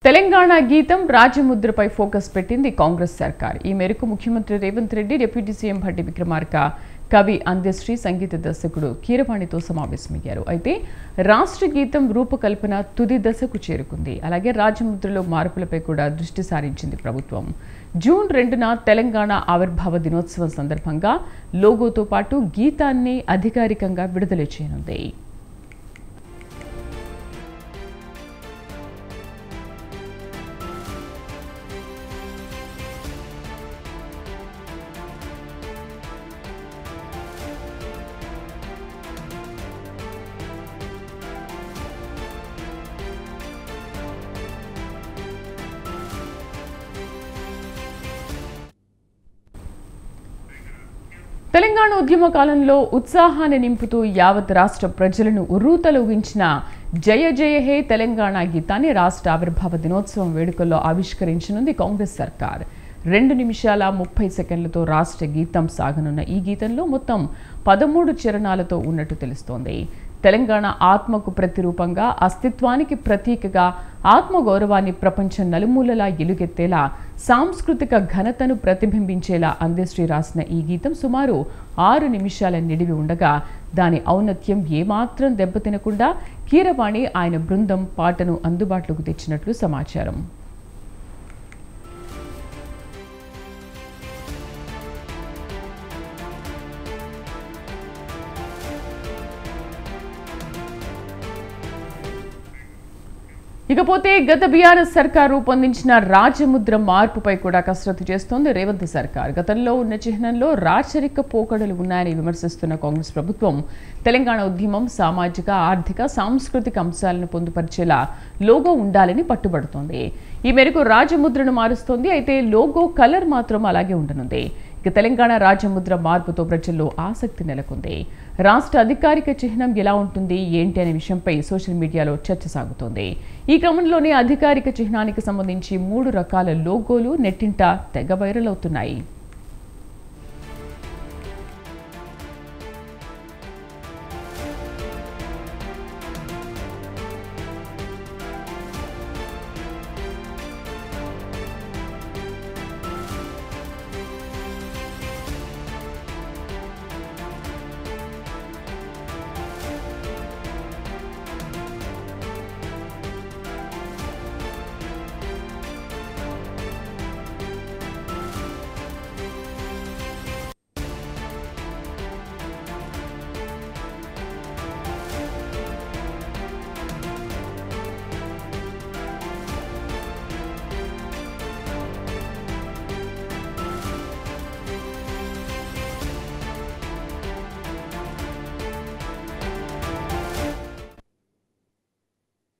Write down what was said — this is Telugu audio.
తెలంగాణ గీతం రాజముద్రపై ఫోకస్ పెట్టింది కాంగ్రెస్ సర్కార్ ఈ మేరకు ముఖ్యమంత్రి రేవంత్ రెడ్డి డిప్యూటీ సీఎం భట్టి విక్రమార్క కవి అందశ్రీ సంగీత దర్శకుడు కీరవాణితో సమావేశమయ్యారు అయితే రాష్ట్ర గీతం రూపకల్పన తుది దశకు చేరుకుంది అలాగే రాజముద్రలో మార్పులపై కూడా దృష్టి సారించింది ప్రభుత్వం జూన్ రెండున తెలంగాణ ఆవిర్భావ దినోత్సవం సందర్భంగా లోగోతో పాటు గీతాన్ని అధికారికంగా విడుదల చేయనుంది తెలంగాణ ఉద్యమ కాలంలో ఉత్సాహాన్ని నింపుతూ యావత్ రాష్ట్ర ప్రజలను ఉర్రూతలూగించిన జయ జయ హే తెలంగాణ గీతాన్ని రాష్ట్ర ఆవిర్భావ దినోత్సవం వేడుకల్లో ఆవిష్కరించనుంది కాంగ్రెస్ సర్కార్ రెండు నిమిషాల ముప్పై సెకండ్లతో రాష్ట్ర గీతం సాగనున్న ఈ గీతంలో మొత్తం పదమూడు చరణాలతో ఉన్నట్టు తెలుస్తోంది తెలంగాణ ఆత్మకు ప్రతిరూపంగా అస్తిత్వానికి ప్రతీకగా ఆత్మగౌరవాన్ని ప్రపంచం నలుమూలలా ఎలుగెత్తేలా సాంస్కృతిక ఘనతను ప్రతిబింబించేలా అందశ్రీ రాసిన ఈ గీతం సుమారు ఆరు నిమిషాల నిడివి ఉండగా దాని ఔన్నత్యం ఏమాత్రం దెబ్బతినకుండా కీరవాణి ఆయన బృందం పాటను అందుబాటులోకి తెచ్చినట్లు సమాచారం ఇకపోతే గత బీఆర్ఎస్ సర్కార్ రూపొందించిన రాజముద్ర మార్పుపై కూడా కసరత్తు చేస్తోంది రేవంత్ సర్కార్ గతంలో ఉన్న చిహ్నంలో రాచరిక పోకడలు ఉన్నాయని విమర్శిస్తున్న కాంగ్రెస్ ప్రభుత్వం తెలంగాణ ఉద్యమం సామాజిక ఆర్థిక సాంస్కృతిక అంశాలను పొందుపరిచేలా లోగో ఉండాలని పట్టుబడుతోంది ఈ మేరకు రాజముద్రను మారుస్తోంది అయితే లోగో కలర్ మాత్రం అలాగే ఉండనుంది ఇక తెలంగాణ రాజముద్ర మార్పుతో ప్రజల్లో ఆసక్తి నెలకొంది రాష్ట్ర అధికారిక చిహ్నం ఎలా ఉంటుంది ఏంటి అనే విషయంపై సోషల్ మీడియాలో చర్చ సాగుతోంది ఈ క్రమంలోనే అధికారిక చిహ్నానికి సంబంధించి మూడు రకాల లోగోలు నెట్టింట తెగ వైరల్ అవుతున్నాయి